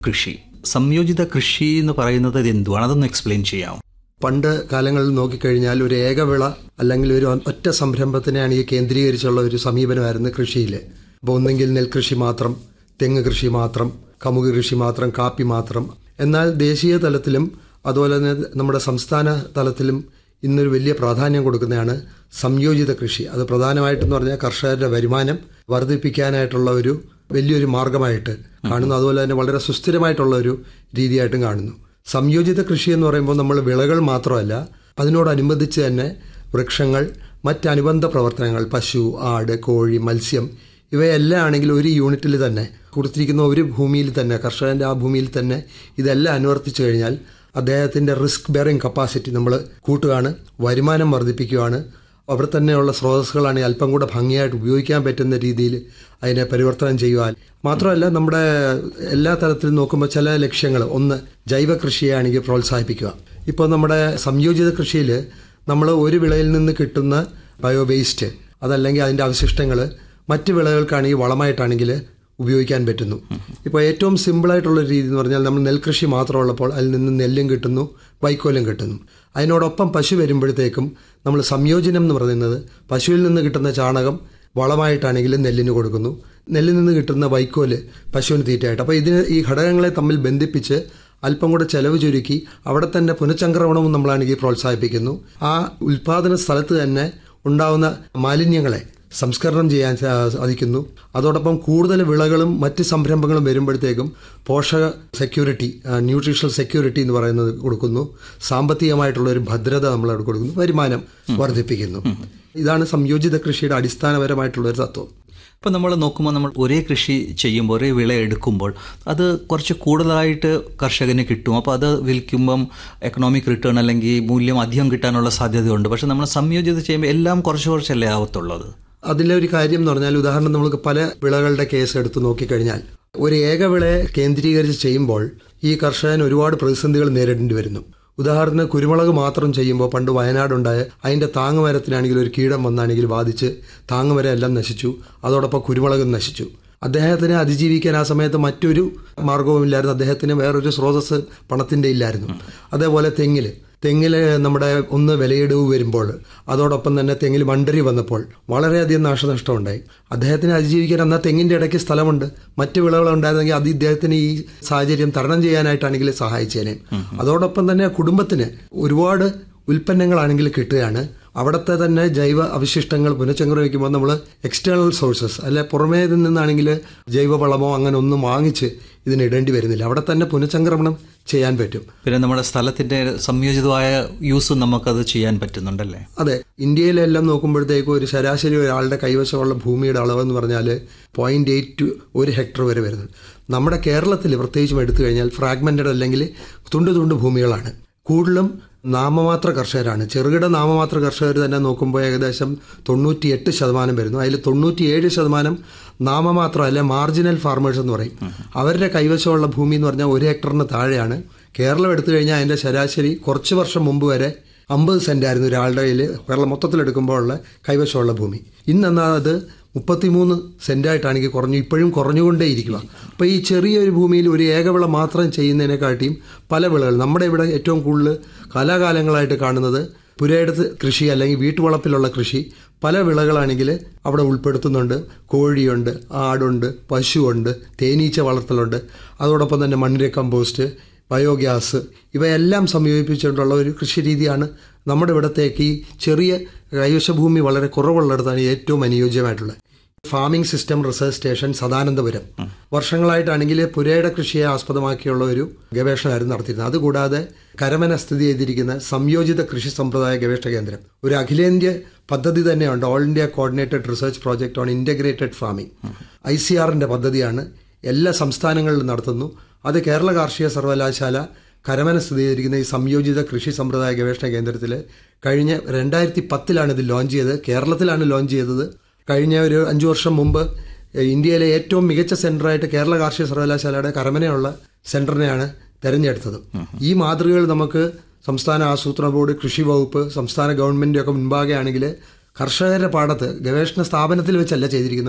കൃഷി സംയോജിത കൃഷി എന്ന് പറയുന്നത് ഇത് എന്തുവാണ് അതൊന്ന് എക്സ്പ്ലെയിൻ ചെയ്യാമോ പണ്ട് കാലങ്ങളിൽ നോക്കിക്കഴിഞ്ഞാൽ ഒരു ഏകവിള അല്ലെങ്കിൽ ഒരു ഒറ്റ സംരംഭത്തിനെയാണ് ഈ കേന്ദ്രീകരിച്ചുള്ള ഒരു സമീപനമായിരുന്നു കൃഷിയിൽ അപ്പോൾ ഒന്നെങ്കിൽ നെൽകൃഷി മാത്രം തെങ്ങ് കൃഷി മാത്രം കമുക് കൃഷി മാത്രം കാപ്പി മാത്രം എന്നാൽ ദേശീയ തലത്തിലും അതുപോലെ തന്നെ നമ്മുടെ സംസ്ഥാന തലത്തിലും ഇന്നൊരു വലിയ പ്രാധാന്യം കൊടുക്കുന്നതാണ് സംയോജിത കൃഷി അത് പ്രധാനമായിട്ടെന്ന് പറഞ്ഞാൽ കർഷകരുടെ വരുമാനം വർദ്ധിപ്പിക്കാനായിട്ടുള്ള ഒരു വലിയൊരു മാർഗമായിട്ട് കാണുന്നു അതുപോലെ തന്നെ വളരെ സുസ്ഥിരമായിട്ടുള്ള ഒരു രീതിയായിട്ടും കാണുന്നു സംയോജിത കൃഷി എന്ന് പറയുമ്പോൾ നമ്മൾ വിളകൾ മാത്രമല്ല അതിനോടനുബന്ധിച്ച് തന്നെ വൃക്ഷങ്ങൾ മറ്റനുബന്ധ പ്രവർത്തനങ്ങൾ പശു ആട് കോഴി മത്സ്യം ഇവയെല്ലാം ആണെങ്കിൽ ഒരു യൂണിറ്റിൽ തന്നെ കൊടുത്തിരിക്കുന്ന ഒരു ഭൂമിയിൽ തന്നെ കർഷകന്റെ ആ ഭൂമിയിൽ തന്നെ ഇതെല്ലാം അനുവർത്തിച്ചു കഴിഞ്ഞാൽ അദ്ദേഹത്തിന്റെ റിസ്ക് ബെയറിംഗ് കപ്പാസിറ്റി നമ്മൾ കൂട്ടുകയാണ് വരുമാനം വർദ്ധിപ്പിക്കുകയാണ് അവിടെ തന്നെയുള്ള സ്രോതസ്സുകളാണെങ്കിൽ അല്പം കൂടെ ഭംഗിയായിട്ട് ഉപയോഗിക്കാൻ പറ്റുന്ന രീതിയിൽ അതിനെ പരിവർത്തനം ചെയ്യുവാൻ മാത്രമല്ല നമ്മുടെ എല്ലാ തലത്തിലും നോക്കുമ്പോൾ ചില ലക്ഷ്യങ്ങൾ ഒന്ന് ജൈവ കൃഷിയാണെങ്കിൽ പ്രോത്സാഹിപ്പിക്കുക ഇപ്പോൾ നമ്മുടെ സംയോജിത കൃഷിയിൽ നമ്മൾ ഒരു വിളയിൽ നിന്ന് കിട്ടുന്ന ബയോ വേസ്റ്റ് അതല്ലെങ്കിൽ അതിൻ്റെ അവശിഷ്ടങ്ങൾ മറ്റ് വിളകൾക്കാണെങ്കിൽ വളമായിട്ടാണെങ്കിൽ ഉപയോഗിക്കാൻ പറ്റുന്നു ഇപ്പോൾ ഏറ്റവും സിമ്പിളായിട്ടുള്ള ഒരു രീതി എന്ന് പറഞ്ഞാൽ നമ്മൾ നെൽകൃഷി മാത്രമുള്ളപ്പോൾ അതിൽ നിന്ന് നെല്ലും കിട്ടുന്നു വൈക്കോലും കിട്ടുന്നു അതിനോടൊപ്പം പശു വരുമ്പോഴത്തേക്കും നമ്മൾ സംയോജനം എന്ന് പറയുന്നത് പശുവിൽ നിന്ന് കിട്ടുന്ന ചാണകം വളമായിട്ടാണെങ്കിൽ നെല്ലിന് കൊടുക്കുന്നു നെല്ലിൽ നിന്ന് കിട്ടുന്ന വൈക്കോല് പശുവിന് തീറ്റയായിട്ട് അപ്പോൾ ഇതിന് ഈ ഘടകങ്ങളെ തമ്മിൽ ബന്ധിപ്പിച്ച് അല്പം കൂടെ ചെലവ് ചുരുക്കി അവിടെ തന്നെ പുനഃചംക്രമണവും നമ്മളാണെങ്കിൽ പ്രോത്സാഹിപ്പിക്കുന്നു ആ ഉൽപാദന സ്ഥലത്ത് തന്നെ ഉണ്ടാവുന്ന മാലിന്യങ്ങളെ സംസ്കരണം ചെയ്യാൻ സാധിക്കുന്നു അതോടൊപ്പം കൂടുതൽ വിളകളും മറ്റ് സംരംഭങ്ങളും വരുമ്പോഴത്തേക്കും പോഷക സെക്യൂരിറ്റി ന്യൂട്രീഷണൽ സെക്യൂരിറ്റി എന്ന് പറയുന്നത് കൊടുക്കുന്നു സാമ്പത്തികമായിട്ടുള്ള ഒരു ഭദ്രത നമ്മൾ അവിടെ കൊടുക്കുന്നു വരുമാനം വർദ്ധിപ്പിക്കുന്നു ഇതാണ് സംയോജിത കൃഷിയുടെ അടിസ്ഥാനപരമായിട്ടുള്ള ഒരു തത്വം ഇപ്പം നമ്മൾ നോക്കുമ്പോൾ നമ്മൾ ഒരേ കൃഷി ചെയ്യുമ്പോൾ ഒരേ വിള എടുക്കുമ്പോൾ അത് കുറച്ച് കൂടുതലായിട്ട് കർഷകന് കിട്ടും അപ്പോൾ അത് വിൽക്കുമ്പം എക്കണോമിക് റിട്ടേൺ അല്ലെങ്കിൽ മൂല്യം അധികം കിട്ടാനുള്ള സാധ്യതയുണ്ട് പക്ഷെ നമ്മൾ സംയോജിത ചെയ്യുമ്പോൾ എല്ലാം കുറച്ച് കുറച്ചല്ലേ ആവത്തുള്ളത് അതിലെ ഒരു കാര്യം എന്ന് പറഞ്ഞാൽ ഉദാഹരണം നമുക്ക് പല വിളകളുടെ കേസ് എടുത്ത് നോക്കിക്കഴിഞ്ഞാൽ ഒരു ഏക വിളയെ കേന്ദ്രീകരിച്ച് ചെയ്യുമ്പോൾ ഈ കർഷകൻ ഒരുപാട് പ്രതിസന്ധികൾ നേരിടേണ്ടി വരുന്നു ഉദാഹരണത്തിന് കുരുമുളക് മാത്രം ചെയ്യുമ്പോൾ പണ്ട് വയനാടുണ്ടായ അതിൻ്റെ താങ്ങുമരത്തിനാണെങ്കിൽ ഒരു കീടം വന്നാണെങ്കിൽ ബാധിച്ച് താങ്ങുമരം എല്ലാം നശിച്ചു അതോടൊപ്പം കുരുമുളകും നശിച്ചു അദ്ദേഹത്തിന് അതിജീവിക്കാൻ ആ സമയത്ത് മറ്റൊരു മാർഗവുമില്ലായിരുന്നു അദ്ദേഹത്തിന് വേറൊരു സ്രോതസ് പണത്തിൻ്റെ ഇല്ലായിരുന്നു അതേപോലെ തെങ്ങിൽ തെങ്ങിൽ നമ്മുടെ ഒന്ന് വിലയിടിവ് വരുമ്പോൾ അതോടൊപ്പം തന്നെ തെങ്ങിൽ മണ്ടരി വന്നപ്പോൾ വളരെയധികം നാശനഷ്ടം ഉണ്ടായി അദ്ദേഹത്തിന് അതിജീവിക്കാൻ എന്നാൽ തെങ്ങിൻ്റെ ഇടയ്ക്ക് സ്ഥലമുണ്ട് മറ്റ് വിളകൾ ഉണ്ടായിരുന്നെങ്കിൽ അത് ഇദ്ദേഹത്തിന് ഈ സാഹചര്യം തരണം ചെയ്യാനായിട്ടാണെങ്കിൽ സഹായിച്ചേനെ അതോടൊപ്പം തന്നെ കുടുംബത്തിന് ഒരുപാട് ഉൽപ്പന്നങ്ങളാണെങ്കിൽ കിട്ടുകയാണ് അവിടുത്തെ തന്നെ ജൈവ അവശിഷ്ടങ്ങൾ പുനഃചംക്രമിക്കുമ്പോൾ നമ്മൾ എക്സ്റ്റേണൽ സോഴ്സസ് അല്ലെ പുറമേ നിന്നാണെങ്കിൽ ജൈവവളമോ അങ്ങനെ ഒന്നും വാങ്ങിച്ച് ഇതിന് ഇടേണ്ടി വരുന്നില്ല അവിടെ തന്നെ പുനഃചംക്രമണം ചെയ്യാൻ പറ്റും പിന്നെ നമ്മുടെ സ്ഥലത്തിന്റെ സംയോജിതമായ യൂസ് നമുക്കത് ചെയ്യാൻ പറ്റുന്നുണ്ടല്ലേ അതെ ഇന്ത്യയിലെല്ലാം നോക്കുമ്പോഴത്തേക്കും ഒരു ശരാശരി ഒരാളുടെ കൈവശമുള്ള ഭൂമിയുടെ അളവെന്ന് പറഞ്ഞാൽ പോയിന്റ് എയ്റ്റ് ടു ഒരു ഹെക്ടർ വരെ വരുന്നത് നമ്മുടെ കേരളത്തിൽ പ്രത്യേകിച്ചും എടുത്തു കഴിഞ്ഞാൽ ഫ്രാഗ്മെന്റഡ് അല്ലെങ്കിൽ തുണ്ട് തുണ്ട് ഭൂമികളാണ് കൂടുതലും നാമമാത്ര കർഷകരാണ് ചെറുകിട നാമമാത്ര കർഷകർ തന്നെ നോക്കുമ്പോൾ ഏകദേശം തൊണ്ണൂറ്റിയെട്ട് ശതമാനം വരുന്നു അതിൽ തൊണ്ണൂറ്റിയേഴ് ശതമാനം നാമമാത്രം അല്ലെ മാർജിനൽ ഫാർമേഴ്സ് എന്ന് പറയും അവരുടെ കൈവശമുള്ള ഭൂമി എന്ന് പറഞ്ഞാൽ ഒരു ഹെക്ടറിന് താഴെയാണ് കേരളം എടുത്തു കഴിഞ്ഞാൽ അതിൻ്റെ ശരാശരി കുറച്ച് വർഷം മുമ്പ് വരെ അമ്പത് സെന്റ് ആയിരുന്നു ഒരാളുടെ കയ്യിൽ കേരളം മൊത്തത്തിലെടുക്കുമ്പോൾ ഉള്ള കൈവശമുള്ള ഭൂമി ഇന്നെന്നാൽ അത് മുപ്പത്തിമൂന്ന് സെന്റായിട്ടാണെങ്കിൽ കുറഞ്ഞു ഇപ്പോഴും കുറഞ്ഞുകൊണ്ടേ ഇരിക്കുക അപ്പോൾ ഈ ചെറിയൊരു ഭൂമിയിൽ ഒരു ഏകവിള മാത്രം ചെയ്യുന്നതിനെക്കാട്ടിയും പല വിളകൾ നമ്മുടെ ഇവിടെ ഏറ്റവും കൂടുതൽ കാലാകാലങ്ങളായിട്ട് കാണുന്നത് പുരയിടത്ത് കൃഷി അല്ലെങ്കിൽ വീട്ടുവളപ്പിലുള്ള കൃഷി പല വിളകളാണെങ്കിൽ അവിടെ ഉൾപ്പെടുത്തുന്നുണ്ട് കോഴിയുണ്ട് ആടുണ്ട് പശുവുണ്ട് തേനീച്ച വളർത്തലുണ്ട് അതോടൊപ്പം തന്നെ മണ്ണിര കമ്പോസ്റ്റ് ബയോഗ്യാസ് ഇവയെല്ലാം സംയോജിപ്പിച്ചുകൊണ്ടുള്ള ഒരു കൃഷി രീതിയാണ് നമ്മുടെ ഇവിടത്തേക്ക് ഈ ചെറിയ കൈവശഭൂമി വളരെ കുറവുള്ളിടത്താണ് ഏറ്റവും അനുയോജ്യമായിട്ടുള്ളത് farming system research station Sadanandapuram വർഷങ്ങളായിട്ടാണെങ്കിൽ പുരയുടെ കൃഷിയെ ആസ്പദമാക്കിയുള്ള ഒരു ഗവേഷണമായിരുന്നു നടത്തിയിരുന്നത് അതുകൂടാതെ കരമന സ്ഥിതി ചെയ്തിരിക്കുന്ന സംയോജിത കൃഷി സമ്പ്രദായ ഗവേഷണ കേന്ദ്രം ഒരു അഖിലേന്ത്യ പദ്ധതി തന്നെയുണ്ട് all India coordinated research project on integrated farming I C ആറിന്റെ പദ്ധതിയാണ് എല്ലാ സംസ്ഥാനങ്ങളിലും നടത്തുന്നു അത് കേരള കാർഷിക സർവകലാശാല കരമന സ്ഥിതി ചെയ്തിരിക്കുന്ന ഈ സംയോജിത കൃഷി സമ്പ്രദായ ഗവേഷണ കേന്ദ്രത്തിൽ കഴിഞ്ഞ രണ്ടായിരത്തി പത്തിലാണ് ഇത് ലോഞ്ച് ചെയ്തത് കേരളത്തിലാണ് ലോഞ്ച് ചെയ്തത് കഴിഞ്ഞ ഒരു അഞ്ചു വർഷം മുമ്പ് ഇന്ത്യയിലെ ഏറ്റവും മികച്ച സെന്ററായിട്ട് കേരള കാർഷിക സർവകലാശാലയുടെ കരമനയുള്ള സെന്ററിനെയാണ് തെരഞ്ഞെടുത്തത് ഈ മാതൃകകൾ നമുക്ക് സംസ്ഥാന ആസൂത്രണ ബോർഡ് കൃഷി വകുപ്പ് സംസ്ഥാന ഗവൺമെന്റിന്റെ ഒക്കെ മുൻപാകെ ആണെങ്കിൽ കർഷകരുടെ പാടത്ത് ഗവേഷണ സ്ഥാപനത്തിൽ വെച്ചല്ല ചെയ്തിരിക്കുന്നത്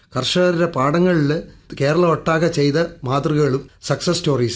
കർഷകരുടെ പാടങ്ങളിൽ കേരളം ഒട്ടാകെ ചെയ്ത മാതൃകകളും സക്സസ് സ്റ്റോറീസ്